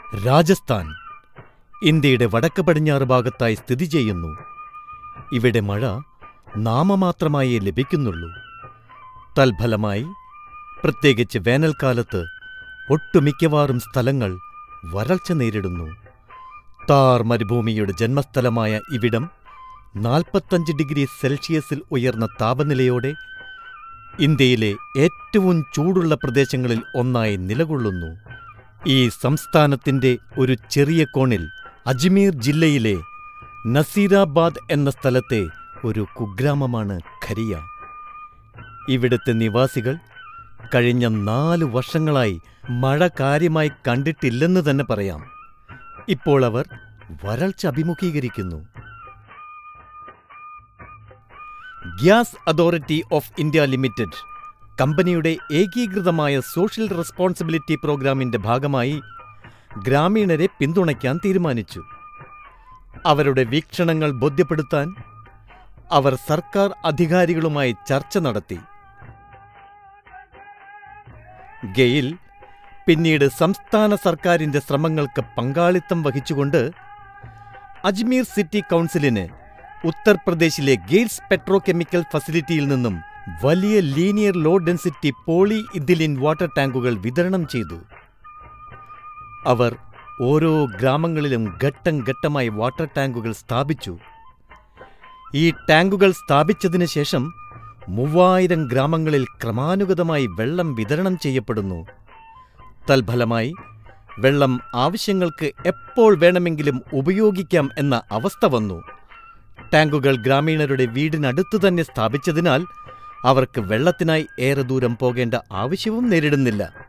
രാജസ്ഥാൻ ഇന്ത്യയുടെ വടക്ക് പടിഞ്ഞാറ് ഭാഗത്തായി സ്ഥിതി ചെയ്യുന്നു ഇവിടെ മഴ നാമമാത്രമായേ ലഭിക്കുന്നുള്ളൂ തൽഫലമായി പ്രത്യേകിച്ച് വേനൽക്കാലത്ത് ഒട്ടുമിക്കവാറും സ്ഥലങ്ങൾ വരൾച്ച നേരിടുന്നു താർ മരുഭൂമിയുടെ ജന്മസ്ഥലമായ ഇവിടം നാൽപ്പത്തഞ്ച് ഡിഗ്രി സെൽഷ്യസിൽ ഉയർന്ന താപനിലയോടെ ഇന്ത്യയിലെ ഏറ്റവും ചൂടുള്ള പ്രദേശങ്ങളിൽ ഒന്നായി നിലകൊള്ളുന്നു ഈ സംസ്ഥാനത്തിന്റെ ഒരു ചെറിയ കോണിൽ അജ്മീർ ജില്ലയിലെ നസീറാബാദ് എന്ന സ്ഥലത്തെ ഒരു കുഗ്രാമമാണ് ഖരിയ ഇവിടുത്തെ നിവാസികൾ കഴിഞ്ഞ നാല് വർഷങ്ങളായി മഴ കാര്യമായി കണ്ടിട്ടില്ലെന്ന് തന്നെ പറയാം ഇപ്പോൾ അവർ വരൾച്ച അഭിമുഖീകരിക്കുന്നു gas authority of India limited കമ്പനിയുടെ ഏകീകൃതമായ സോഷ്യൽ റെസ്പോൺസിബിലിറ്റി പ്രോഗ്രാമിന്റെ ഭാഗമായി ഗ്രാമീണരെ പിന്തുണയ്ക്കാൻ തീരുമാനിച്ചു അവരുടെ വീക്ഷണങ്ങൾ ബോധ്യപ്പെടുത്താൻ അവർ സർക്കാർ അധികാരികളുമായി ചർച്ച നടത്തി ഗെയിൽ പിന്നീട് സംസ്ഥാന സർക്കാരിന്റെ ശ്രമങ്ങൾക്ക് പങ്കാളിത്തം വഹിച്ചുകൊണ്ട് അജ്മീർ സിറ്റി കൗൺസിലിന് ഉത്തർപ്രദേശിലെ ഗെയിൽസ് പെട്രോകെമിക്കൽ ഫെസിലിറ്റിയിൽ നിന്നും വലിയ linear low density polyethylene water ടാങ്കുകൾ വിതരണം ചെയ്തു അവർ ഓരോ ഗ്രാമങ്ങളിലും ഘട്ടം ഘട്ടമായി വാട്ടർ ടാങ്കുകൾ സ്ഥാപിച്ചു ഈ ടാങ്കുകൾ സ്ഥാപിച്ചതിന് ശേഷം മൂവായിരം ഗ്രാമങ്ങളിൽ ക്രമാനുഗതമായി വെള്ളം വിതരണം ചെയ്യപ്പെടുന്നു തൽഫലമായി വെള്ളം ആവശ്യങ്ങൾക്ക് എപ്പോൾ വേണമെങ്കിലും ഉപയോഗിക്കാം എന്ന അവസ്ഥ വന്നു ടാങ്കുകൾ ഗ്രാമീണരുടെ വീടിനടുത്തു തന്നെ സ്ഥാപിച്ചതിനാൽ അവർക്ക് വെള്ളത്തിനായി ഏറെ ദൂരം പോകേണ്ട ആവശ്യവും നേരിടുന്നില്ല